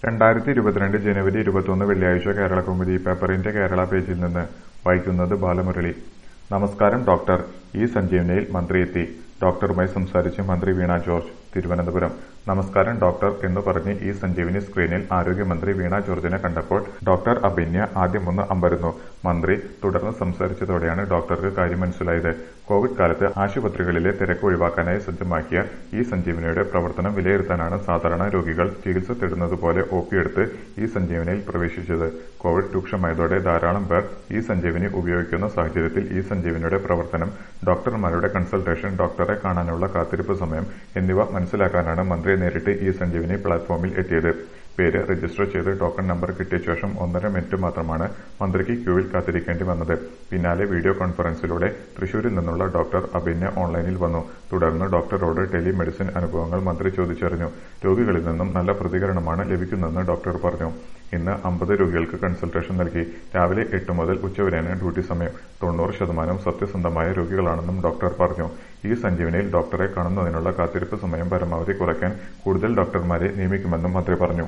രണ്ടായിരത്തി ഇരുപത്തിരണ്ട് ജനുവരി ഇരുപത്തൊന്ന് വെള്ളിയാഴ്ച കേരളകൗമുദി പേപ്പറിന്റെ കേരള പേജിൽ നിന്ന് വായിക്കുന്നത് ബാലമുരളി നമസ്കാരം ഡോക്ടർ ഇ സഞ്ജീവനിയിൽ മന്ത്രിയെത്തി ഡോക്ടറുമായി സംസാരിച്ച് മന്ത്രി വീണ ജോർജ് തിരുവനന്തപുരം നമസ്കാരം ഡോക്ടർ എന്ന് പറഞ്ഞ് ഇ സഞ്ജീവനി സ്ക്രീനിൽ ആരോഗ്യമന്ത്രി വീണ ജോർജിനെ കണ്ടപ്പോൾ ഡോക്ടർ അഭിന്യ ആദ്യമൊന്ന് അമ്പരന്നു മന്ത്രി തുടർന്ന് സംസാരിച്ചതോടെയാണ് ഡോക്ടർക്ക് കാര്യം മനസ്സിലായത് കോവിഡ് കാലത്ത് ആശുപത്രികളിലെ തിരക്ക് ഒഴിവാക്കാനായി സജ്ജമാക്കിയ ഇ സഞ്ജീവനിയുടെ പ്രവർത്തനം വിലയിരുത്താനാണ് സാധാരണ രോഗികൾ ചികിത്സ തേടുന്നതുപോലെ ഒ പി എടുത്ത് ഇ സഞ്ജീവനിയിൽ പ്രവേശിച്ചത് കോവിഡ് രൂക്ഷമായതോടെ ധാരാളം പേർ ഇ സഞ്ജീവനി ഉപയോഗിക്കുന്ന സാഹചര്യത്തിൽ ഇ സഞ്ജീവനിയുടെ പ്രവർത്തനം ഡോക്ടർമാരുടെ കൺസൾട്ടേഷൻ ഡോക്ടറെ കാണാനുള്ള കാത്തിരിപ്പ് സമയം എന്നിവ മനസ്സിലാക്കാനാണ് മന്ത്രിയെ നേരിട്ട് ഇ സഞ്ജീവനി പ്ലാറ്റ്ഫോമിൽ എത്തിയത് പേര് രജിസ്റ്റർ ചെയ്ത് ടോക്കൺ നമ്പർ കിട്ടിയ ശേഷം ഒന്നര മിനിറ്റ് മാത്രമാണ് മന്ത്രിക്ക് ക്യൂവിൽ കാത്തിരിക്കേണ്ടി വന്നത് പിന്നാലെ വീഡിയോ കോൺഫറൻസിലൂടെ തൃശൂരിൽ നിന്നുള്ള ഡോക്ടർ അഭിന്യ ഓൺലൈനിൽ വന്നു തുടർന്ന് ഡോക്ടറോട് ടെലിമെഡിസിൻ അനുഭവങ്ങൾ മന്ത്രി ചോദിച്ചറിഞ്ഞു രോഗികളിൽ നിന്നും നല്ല പ്രതികരണമാണ് ലഭിക്കുന്നതെന്ന് ഡോക്ടർ പറഞ്ഞു ഇന്ന് അമ്പത് രോഗികൾക്ക് കൺസൾട്ടേഷൻ നൽകി രാവിലെ എട്ട് മുതൽ ഉച്ചവരെയാണ് ഡ്യൂട്ടി സമയം തൊണ്ണൂറ് ശതമാനം സത്യസന്ധമായ രോഗികളാണെന്നും ഡോക്ടർ പറഞ്ഞു ഈ സഞ്ജീവനിയിൽ ഡോക്ടറെ കാണുന്നതിനുള്ള കാത്തിരിപ്പ് സമയം പരമാവധി കുറയ്ക്കാൻ കൂടുതൽ ഡോക്ടർമാരെ നിയമിക്കുമെന്നും മന്ത്രി പറഞ്ഞു